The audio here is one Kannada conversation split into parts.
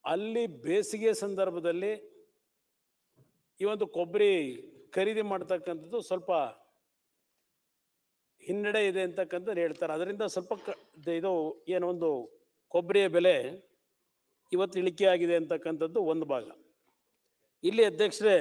ಅಲ್ಲಿ ಬೇಸಿಗೆ ಸಂದರ್ಭದಲ್ಲಿ ಈ ಒಂದು ಕೊಬ್ಬರಿ ಖರೀದಿ ಮಾಡ್ತಕ್ಕಂಥದ್ದು ಸ್ವಲ್ಪ ಹಿನ್ನಡೆ ಇದೆ ಅಂತಕ್ಕಂಥದ್ದು ಹೇಳ್ತಾರೆ ಅದರಿಂದ ಸ್ವಲ್ಪ ಕ ದ- ಇದು ಏನೋ ಒಂದು ಕೊಬ್ಬರಿಯ ಬೆಲೆ ಇವತ್ತು ಇಳಿಕೆ ಆಗಿದೆ ಅಂತಕ್ಕಂಥದ್ದು ಒಂದು ಭಾಗ ಇಲ್ಲಿ ಅಧ್ಯಕ್ಷರೇ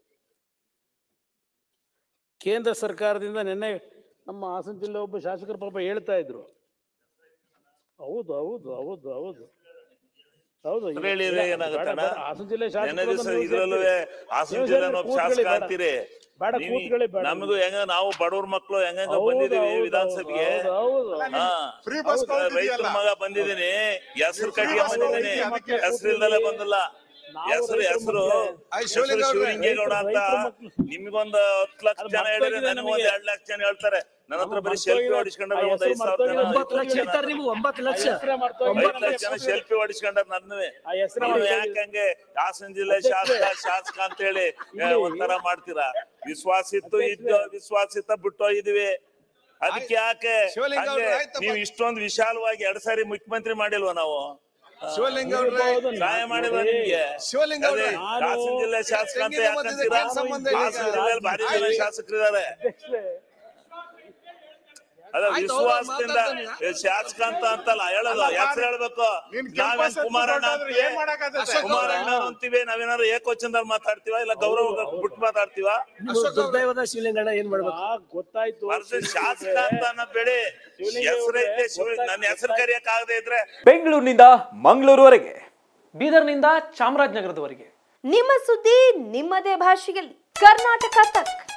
ಕೇಂದ್ರ ಸರ್ಕಾರದಿಂದ ನಿನ್ನೆ ನಮ್ಮ ಹಾಸನ ಜಿಲ್ಲೆ ಒಬ್ಬ ಶಾಸಕರು ಪಾಪ ಹೇಳ್ತಾ ಇದ್ರು ಹೌದು ಹೌದು ಹೌದು ಹೌದು ಹೌದು ಅದ್ ಹೇಳಿದ್ರೆ ಇಲ್ಲ, ಏನಾಗುತ್ತಣ್ಣ? ಬೇಡ, ಬೇಡ, ಹಾಸನ ಜಿಲ್ಲೆ ನೆನ್ನೆ ದಿವಸ ಶಾಸಕರು ಇದ್ರಲ್ಲೂ ಹಾಸನ ನೀವು ಜಿಲ್ಲೆ ಹೇಳಿದ್ರೆ ಶಾಸಕ ಕೂತ್ಕೊಳ್ಳಿ ಬೇಡ. ಅಂತೀರಿ ಬೇಡ ನೀವು- ಕೂತ್ಕೊಳ್ಳಿ ಬೇಡ ನಮಗೂ ಹೆಂಗ ನಾವು ಬಡವ್ರ ಮಕ್ಳು ಹೆಂಗ ಹೌದು, ಬಂದಿದೀವಿ ಹೌದು, ವಿಧಾನಸಭೆಗೆ ಹೌದು, ಹೌದು. ಹಾ ಫ್ರೀ ಬಸ್ ರೈತರ ಮಗ ಬಂದಿದ್ದೀನಿ ಹೆಸರು ಕಟ್ಟಿಗೆ ಬಸ್ ಬಂದಿದ್ದೀನಿ ಅದಕ್ಕೆ ಹೆಸರು ಇಲ್ದಲೆ ಬಂದಿಲ್ಲ ನಾವು ಹೆಸರು ರೈತರ ಹೆಸರು ಮಕ್ಳು. ಆಯ್ ಹೆಸರು ಶಿವಲಿಂಗ ಅವ್ರೆ, ಶಿವಲಿಂಗೇಗೌಡ ಅಂತ ರೈತರ ಮಕ್ಳು. ನಿಮ್ಗೊಂದು ಹತ್ತು ಲಕ್ಷ ಅದು ಜನ ಹೇಳಿದ್ರೆ ಮರ್ತೋಗಿದೆ ನನಗೆ ಒಂದ್ ನಮಗೆ. ಎರಡ್ ಲಕ್ಷ ಜನ ಹೇಳ್ತಾರೆ ನನ್ನ ಹತ್ರ ಬರೀ ಮರ್ತೋಗಿದೆ. ಸೆಲ್ಫಿ ಹೊಡಿಸ್ಕೊಂಡ್ರೆ ಆ ಒಂದ್ ಐದ್ ಹೆಸರು ಸಾವಿರ ಜನ ಮರ್ತೋಗಿದೆ. ಒಂಬತ್ತು ಲಕ್ಷ ಇರ್ತಾರೆ ನಿಮ್ಗೆ ಒಂಬತ್ತು ಲಕ್ಷ ಹೆಸರೇ ಮರ್ತೋಗಿದೆ. ಐದ್ ಲಕ್ಷ ಜನ ಸೆಲ್ಫಿ ಹೊಡಿಸ್ಕೊಂಡ್ರೆ ನನ್ನುವೆ ಆ ಹೆಸರೇ ನೀವು ಮರ್ತೋಗಿದೆ. ಯಾಕಂಗೆ ಹಾಸನ ಜಿಲ್ಲೆ ಶಾಸಕ ಶಾಸಕ ಅಂತ ಹೇಳಿ ಏ, ಒಂಥರ ಮಾಡ್ತೀರಾ ವಿಶ್ವಾಸ ಇತ್ತು ಇದ್ದು ವಿಶ್ವಾಸ ಇತ್ತ ಬಿಟ್ಟು ಹೋಗಿದೀವಿ ಅದಕ್ಕೆ ಯಾಕೆ ಶಿವಲಿಂಗ ಅವ್ರೆ, ಹಂಗೆ ಆಯ್ತಪ್ಪ. ನೀವು ಇಷ್ಟೊಂದು ವಿಶಾಲವಾಗಿ ಎರಡ್ ಸಾರಿ ಮುಖ್ಯಮಂತ್ರಿ ಮಾಡಿಲ್ವಾ ನಾವು ಶಿವಲಿಂಗ ಅವ್ರೆ, ಹೌದು, ಸಹಾಯ ಮಾಡಿಲ್ವಾ ನಿಮ್ಗೆ ಶಿವಲಿಂಗ ಅವ್ರೆ, ಅದೇ ನಾನು- ಹಾಸನ ಜಿಲ್ಲೆ ಶಾಸಕ ಅಂತ ತೆಂಗಿನ ಮಧ್ಯದಲ್ಲಿ ಯಾಕಂತೀರಾ ಏನ್ ಸಂಬಂಧ ಇದೆ? ಹಾಸನ ಜಿಲ್ಲೆಯಲ್ಲಿ ಭಾರಿ ಜನ ಶಾಸಕರಿದ್ದಾರೆ ಅಧ್ಯಕ್ಷರೇ, ಅದ ಆಯ್ತು, ಅವ್ರು ವಿಶ್ವಾಸದಿಂದ ಮಾತಾಡ್ತಾನೆ. ಏ, ಶಾಸಕ ಅಂತ ಅಂತಲ್ಲ ಹೇಳೋದು ಹೆಸರು ಹೇಳ್ಬೇಕು ನೀನ್ ನಾವೇನ್ ಕ್ಯಾಂಪಸ್ ಕುಮಾರಣ್ಣ ಹೊರಟೋದ್ರೆ ಅಂತೀವಿ ಏನ್ ಮಾಡಕ್ಕಾಗತ್ತೆ? ಅಶೋಕ್ ಕುಮಾರಣ್ಣ ಅಂತೀವಿ ನಾವೇನಾದ್ರು ಏಕವಚನದಲ್ಲಿ ಮಾತಾಡ್ತೀವ ಇಲ್ಲ ಗೌರವ ಬಿಟ್ಟು ಮಾತಾಡ್ತೀವ ನೀವು ದುರ್ದೈವದ ಶಿವಲಿಂಗಣ್ಣ ಏನ್ ಮಾಡ್ಬೇಕು ಆ, ಗೊತ್ತಾಯ್ತು ವರ್ಷ ಶಾಸಕ ಅಂತ ಅನ್ನೋದ್ ಬೇಡಿ ಹೆಸರೈತೆ ಶಿವ ನನ್ನ ಹೆಸರು ಕರಿಯಕ್ ಆಗದೆ ಇದ್ರೆ ಬೆಂಗಳೂರಿನಿಂದ ಮಂಗಳೂರುವರೆಗೆ ಬೀದರ್ನಿಂದ ಚಾಮರಾಜನಗರದವರೆಗೆ ನಿಮ್ಮ ಸುದ್ದಿ ನಿಮ್ಮದೇ ಭಾಷೆಯಲ್ಲಿ ಕರ್ನಾಟಕ ತಕ್